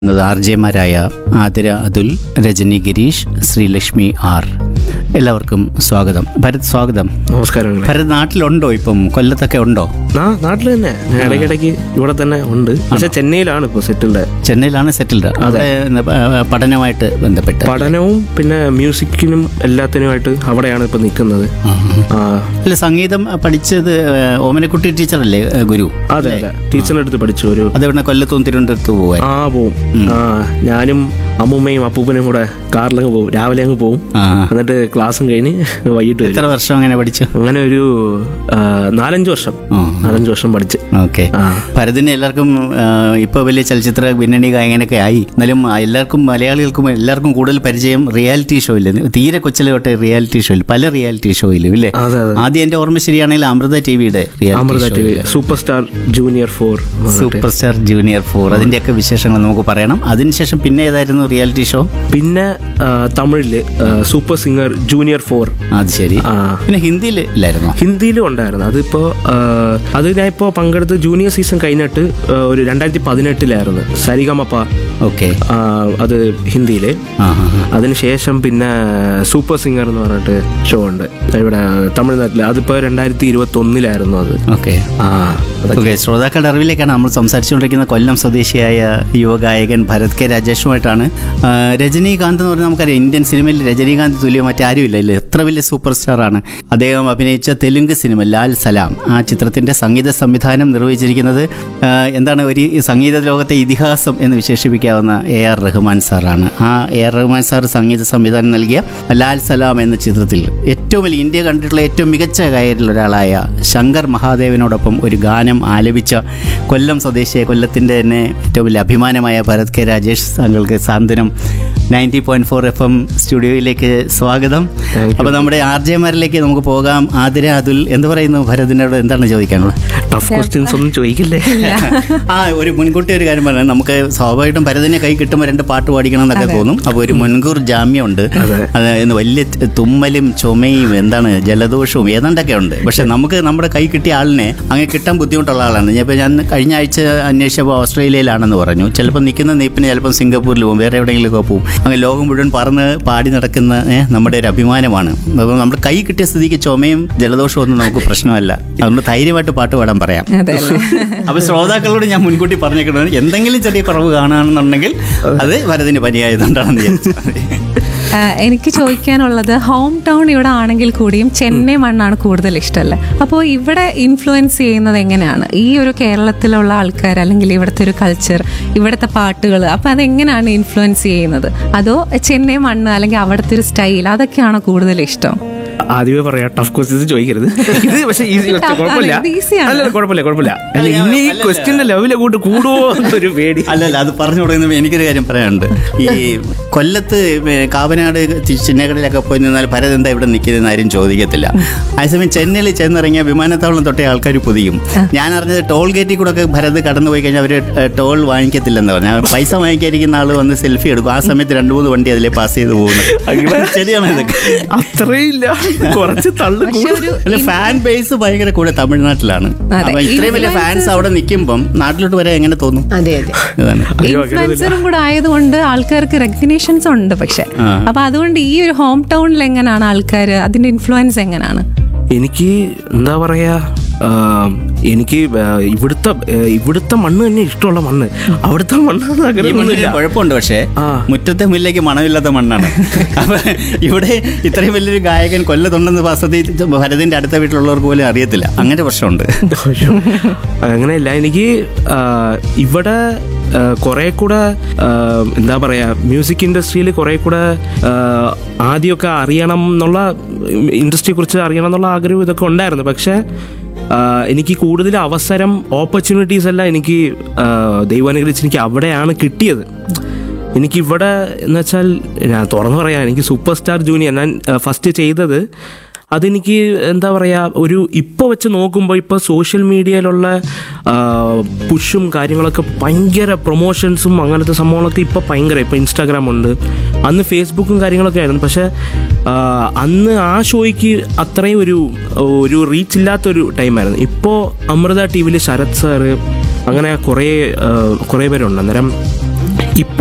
എന്നത് ആർ ജെമാരായ ആതിര അതുൽ രജനി ഗിരീഷ് ശ്രീലക്ഷ്മി ആർ എല്ലാവർക്കും സ്വാഗതം ഭരത് സ്വാഗതം നമസ്കാരം ഭരത് നാട്ടിലുണ്ടോ ഇപ്പം കൊല്ലത്തൊക്കെ ഉണ്ടോ നാട്ടിൽ തന്നെ ഞാൻ ഇടയ്ക്കിടയ്ക്ക് ഇവിടെ തന്നെ ഉണ്ട് പക്ഷെ ചെന്നൈയിലാണ് ഇപ്പോൾ സെറ്റിൽഡ് ചെന്നൈയിലാണ് സെറ്റിൽഡ് അവിടെ എന്താ, പ- പഠനമായിട്ട് ബന്ധപ്പെട്ട് പഠനവും പിന്നെ മ്യൂസിക്കിനും എല്ലാത്തിനുമായിട്ട് അവിടെയാണ് ഇപ്പൊ നിൽക്കുന്നത് ആ, അല്ല സംഗീതം പഠിച്ചത് ഏഹ്, ഓമനക്കുട്ടി ടീച്ചറല്ലേ ഏഹ്, ഗുരു അതെ അതെ ടീച്ചറിന്റെ അടുത്ത് പഠിച്ചു ഒരു അതെവിടെ കൊല്ലത്തും തിരുവനന്തപുരത്ത് പോവാൻ ആ പോവും ആ ഞാനും അമ്മൂമ്മയും അപ്പൂപ്പനും കൂടെ കാറിലങ്ങ് പോകും രാവിലെ അങ്ങ് പോവും ആ എന്നിട്ട് ക്ലാസ്സും കഴിഞ്ഞ് വൈകിട്ട് വരും എത്ര വർഷം അങ്ങനെ പഠിച്ചു അങ്ങനെ ഒരു ആ, നാലഞ്ച് വർഷം ആ. നാലഞ്ച് വർഷം പഠിച്ച് ഓക്കെ ആ ഭരതിന് എല്ലാവർക്കും ആ, ഇപ്പൊ വലിയ ചലച്ചിത്ര പിന്നണി ഗായകനൊക്കെ ആയി എന്നാലും എല്ലാവർക്കും മലയാളികൾക്കും എല്ലാവർക്കും കൂടുതൽ പരിചയം റിയാലിറ്റി ഷോയിൽ തീരെ കൊച്ചിലെ തൊട്ട് റിയാലിറ്റി ഷോയിൽ പല റിയാലിറ്റി ഷോയിലും ഇല്ലേ അതെ അതെ ആദ്യം എന്റെ ഓർമ്മ ശരിയാണെങ്കിൽ അമൃത ടി വിയുടെ Amrita T V super star junior four super star junior four അതിന്റെയൊക്കെ വിശേഷങ്ങൾ നമുക്ക് പറയണം അതിനുശേഷം പിന്നെ ഏതായിരുന്നു റിയാലിറ്റി ഷോ പിന്നെ ആ, തമിഴില് ആ, സൂപ്പർ സിംഗർ ജൂനിയർ ഫോർ അത് ശരി ആ പിന്നെ ഹിന്ദിയിൽ ഇല്ലായിരുന്നോ ഹിന്ദിയിലും ഉണ്ടായിരുന്നു അതിപ്പോ ആ, അത് ഞാൻ ഇപ്പോൾ പങ്കെടുത്ത് ജൂനിയർ സീസൺ കഴിഞ്ഞിട്ട് ആ, ഒരു രണ്ടായിരത്തി പതിനെട്ടിലായിരുന്നു സരിഗമപ്പ ഓക്കെ ആ, അത് ഹിന്ദിയില് ആ ആ ആ. അതിനുശേഷം പിന്നെ സൂപ്പർ സിംഗർ എന്ന് പറഞ്ഞിട്ട് ഷോ ഉണ്ട് ഇവിടെ തമിഴ്നാട്ടിൽ അതിപ്പോ രണ്ടായിരത്തി ഇരുപത്തി ഒന്നിലായിരുന്നു അത് ഓക്കെ ആ അതൊക്കെ. ഓക്കെ ശ്രോതാക്കളുടെ അറിവിലേക്കാണ് നമ്മൾ സംസാരിച്ചുകൊണ്ടിരിക്കുന്ന കൊല്ലം സ്വദേശിയായ യുവഗായകൻ ഭരത് കെ രാജേഷുമായിട്ടാണ് ആ, രജനീകാന്ത് എന്ന് പറഞ്ഞാൽ നമുക്കറിയാം ഇന്ത്യൻ സിനിമയിൽ രജനീകാന്ത് തുല്യം മറ്റാരുമില്ല ഇല്ലേ എത്ര വലിയ സൂപ്പർ സ്റ്റാറാണ് അദ്ദേഹം അഭിനയിച്ച തെലുങ്ക് സിനിമ ലാൽ സലാം ആ ചിത്രത്തിന്റെ സംഗീത സംവിധാനം നിർവഹിച്ചിരിക്കുന്നത് ആ, എന്താണ് ഒരു ഈ സംഗീത ലോകത്തെ ഇതിഹാസം എന്ന് വിശേഷിപ്പിക്കാവുന്ന എ ആർ റഹ്മാൻ സാറാണ് ആ എ ആർ റഹ്മാൻ സാർ സംഗീത സംവിധാനം നൽകിയ ലാൽ സലാം എന്ന ചിത്രത്തിൽ ഏറ്റവും വലിയ ഇന്ത്യ കണ്ടിട്ടുള്ള ഏറ്റവും മികച്ച ഗായകരിൽ ഒരാളായ ശങ്കർ മഹാദേവനോടൊപ്പം ഒരു ഗാനം ആലപിച്ച കൊല്ലം സ്വദേശിയെ കൊല്ലത്തിൻ്റെ തന്നെ ഏറ്റവും വലിയ അഭിമാനമായ ഭരത് കെ രാജേഷ് താങ്കൾക്ക് Santhwanam ninety point four F M സ്റ്റുഡിയോയിലേക്ക് സ്വാഗതം Thank you. അപ്പോൾ നമ്മുടെ ആർ ജെമാരിലേക്ക് നമുക്ക് പോകാം ആതിര അതുൽ എന്ത് പറയുന്നു ഭരതിനോട് എന്താണ് ചോദിക്കാനുള്ളത് ടഫ് ക്വസ്റ്റ്യൻസ് ഒന്നും ചോദിക്കില്ലേ ആ ഒരു മുൻകൂട്ടി ഒരു കാര്യം പറയാം നമുക്ക് സ്വാഭാവികമായിട്ടും ഭരതിനെ കൈ കിട്ടുമ്പോൾ രണ്ട് പാട്ട് പാടിക്കണം എന്നൊക്കെ തോന്നും അപ്പോൾ ഒരു മുൻകൂർ ജാമ്യമുണ്ട് അതെ. അതായത് വലിയ തുമ്മലും ചുമയും എന്താണ് ജലദോഷവും ഏതാണ്ടൊക്കെ ഉണ്ട് പക്ഷെ നമുക്ക് നമ്മുടെ കൈ കിട്ടിയ ആളിനെ അങ്ങനെ കിട്ടാൻ ബുദ്ധിമുട്ടുള്ള ആളാണ് ഞാൻ ഇപ്പോൾ ഞാൻ കഴിഞ്ഞ ആഴ്ച അന്വേഷിച്ചപ്പോൾ ഓസ്ട്രേലിയയിലാണെന്ന് പറഞ്ഞു ചിലപ്പോൾ നിൽക്കുന്ന നീപ്പിന് ചിലപ്പോൾ സിംഗപ്പൂരിൽ പോകും വേറെ എവിടെയെങ്കിലുമൊക്കെ പോകും അങ്ങനെ ലോകം മുഴുവൻ പറന്ന് പാടി നടക്കുന്ന ഏ, നമ്മുടെ ഒരു അഭിമാനമാണ് അപ്പോൾ നമ്മുടെ കൈ കിട്ടിയ സ്ഥിതിക്ക് ചുമയും ജലദോഷവും ഒന്നും നമുക്ക് പ്രശ്നമല്ല അതുകൊണ്ട് ധൈര്യമായിട്ട് പാട്ട് പാടാൻ പറയാം അതെ അല്ലേ അപ്പൊ ശ്രോതാക്കളോട് ഞാൻ മുൻകൂട്ടി പറഞ്ഞേക്കണം എന്തെങ്കിലും ചെറിയ കുറവ് കാണുകയാണെന്നുണ്ടെങ്കിൽ അത് വരതിന് പനിയായതുകൊണ്ടാണെന്ന് വിചാരിച്ചു ആ, എനിക്ക് ചോദിക്കാനുള്ളത് ഹോം ടൗൺ ഇവിടെ ആണെങ്കിൽ കൂടിയും ചെന്നൈ മണ്ണാണ് കൂടുതൽ ഇഷ്ടമല്ലേ അപ്പോൾ ഇവിടെ ഇൻഫ്ലുവൻസ് ചെയ്യുന്നത് എങ്ങനെയാണ് ഈ ഒരു കേരളത്തിലുള്ള ആൾക്കാർ അല്ലെങ്കിൽ ഇവിടുത്തെ ഒരു കൾച്ചർ ഇവിടുത്തെ പാട്ടുകൾ അപ്പോൾ അതെങ്ങനെയാണ് ഇൻഫ്ലുവൻസ് ചെയ്യുന്നത് അതോ ചെന്നൈ മണ്ണ് അല്ലെങ്കിൽ അവിടുത്തെ ഒരു സ്റ്റൈൽ അതൊക്കെയാണോ കൂടുതൽ ഇഷ്ടം ആദ്യമേ പറയാ ടഫ് ക്വസ്റ്റ്യൻസ് ചോദിക്കരുത് ഇത് പക്ഷേ ഈസി ക്വസ്റ്റ്യൻ കുഴപ്പമില്ല ഇത് easy ആണ്. അല്ല കുഴപ്പമില്ല കുഴപ്പമില്ല അല്ല ഇനി ഈ ക്വസ്റ്റ്യന്റെ ലെവൽ കൂട്ട് കൂടുവോ എന്നൊരു പേടി അല്ലല്ല അത് പറഞ്ഞു തുടങ്ങുമ്പോൾ എനിക്കൊരു കാര്യം പറയാനുണ്ട് ഈ കൊല്ലത്ത് ഏ, കാവനാട് ചി- ചിന്നക്കടയിലൊക്കെ പോയി നിന്നാൽ ഭരത് എന്താ ഇവിടെ നിൽക്കുന്നതെന്ന് ആരും ചോദിക്കത്തില്ല അതേസമയം ചെന്നൈയിൽ ചെന്നിറങ്ങിയ വിമാനത്താവളം തൊട്ടേ ആൾക്കാർ പൊതിയും ഞാൻ അറിഞ്ഞത് ടോൾ ഗേറ്റിൽ കൂടെ ഒക്കെ ഭരത് കടന്നു പോയി കഴിഞ്ഞാൽ അവർ ടോൾ വാങ്ങിക്കത്തില്ലെന്ന് പറഞ്ഞു പൈസ വാങ്ങിക്കാതിരിക്കുന്ന ആൾ വന്ന് സെൽഫി എടുക്കും ആ സമയത്ത് രണ്ട് മൂന്ന് വണ്ടി അതിലെ പാസ് ചെയ്ത് പോകുന്നു ശരിയാണ് ഇതൊക്കെ അത്രയില്ല കുറച്ച് തള്ളു പക്ഷെ ഒരു അല്ല ഫാൻ ബേസ് ഭയങ്കര കൂടെ തമിഴ്നാട്ടിലാണ് അതെ. അപ്പൊ ഇത്രയും വലിയ ഫാൻസ് അവിടെ നിൽക്കുമ്പം നാട്ടിലോട്ട് വരാൻ എങ്ങനെ തോന്നും അതെ അതെ ഇതാണ് ഇൻഫ്ലുവൻസറും കൂടെ ആയതുകൊണ്ട് ആൾക്കാർക്ക് റെക്കഗ്നേഷൻസ് ഉണ്ട് പക്ഷെ ആ. അപ്പൊ അതുകൊണ്ട് ഈ ഒരു ഹോം ടൗണിൽ എങ്ങനെയാണ് ആൾക്കാർ അതിന്റെ ഇൻഫ്ലുവൻസ് എങ്ങനെയാണ് എനിക്ക് എന്താ പറയാ ആ, എനിക്ക് ആ, ഇവിടുത്തെ ആ, ഇവിടുത്തെ മണ്ണ് തന്നെ ഇഷ്ടമുള്ള മണ്ണ് അവിടുത്തെ മണ്ണ് ഈ മണ്ണിന് അങ്ങനെയൊന്നുമില്ല കുഴപ്പമുണ്ട് പക്ഷേ ആ. മുറ്റത്തെ മുല്ലേക്ക് മണമില്ലാത്ത മണ്ണാണ് അപ്പൊ ഇവിടെ ഇത്രയും വലിയൊരു ഗായകൻ കൊല്ലത്തുണ്ടെന്ന് വസതി ഭരതിന്റെ അടുത്ത വീട്ടിലുള്ളവർക്ക് പോലും അറിയത്തില്ല അങ്ങനെ പ്രശ്നമുണ്ട് അയ്യോ. അങ്ങനെയല്ല എനിക്ക് ആ, ഇവിടെ ആ, കുറെ കൂടെ ആ, എന്താ പറയാ മ്യൂസിക് ഇൻഡസ്ട്രിയിൽ കുറെ കൂടെ ആ, ആദ്യമൊക്കെ അറിയണം എന്നുള്ള ഇൻഡസ്ട്രിയെ കുറിച്ച് അറിയണം എന്നുള്ള ആഗ്രഹം ഇതൊക്കെ ഉണ്ടായിരുന്നു പക്ഷെ ആ, എനിക്ക് കൂടുതൽ അവസരം ഓപ്പർച്യൂണിറ്റീസ് എല്ലാം എനിക്ക് ആ, ദൈവം അനുഗ്രഹിച്ച് എനിക്ക് അവിടെയാണ് കിട്ടിയത് എനിക്ക് ഇവിടെ എന്ന് വെച്ചാൽ ഞാൻ തുറന്നു പറയാം എനിക്ക് സൂപ്പർ സ്റ്റാർ ജൂനിയർ ഞാൻ ഫസ്റ്റ് ചെയ്തത് അതെനിക്ക് എന്താ പറയുക ഒരു ഇപ്പോൾ വെച്ച് നോക്കുമ്പോൾ ഇപ്പോൾ സോഷ്യൽ മീഡിയയിലുള്ള പുഷും കാര്യങ്ങളൊക്കെ ഭയങ്കര പ്രൊമോഷൻസും അങ്ങനത്തെ സംഭവങ്ങളൊക്കെ ഇപ്പോൾ ഭയങ്കര ഇപ്പോൾ ഇൻസ്റ്റാഗ്രാം ഉണ്ട് അന്ന് ഫേസ്ബുക്കും കാര്യങ്ങളൊക്കെ ആയിരുന്നു പക്ഷേ ആ, അന്ന് ആ ഷോയ്ക്ക് അത്രയും ഒരു ഒരു റീച്ച് ഇല്ലാത്തൊരു ടൈമായിരുന്നു ഇപ്പോൾ അമൃത ടി വിയിൽ ശരത് സാറ് അങ്ങനെ കുറേ ആ, കുറേ പേരുണ്ട് അന്നേരം ഇപ്പോൾ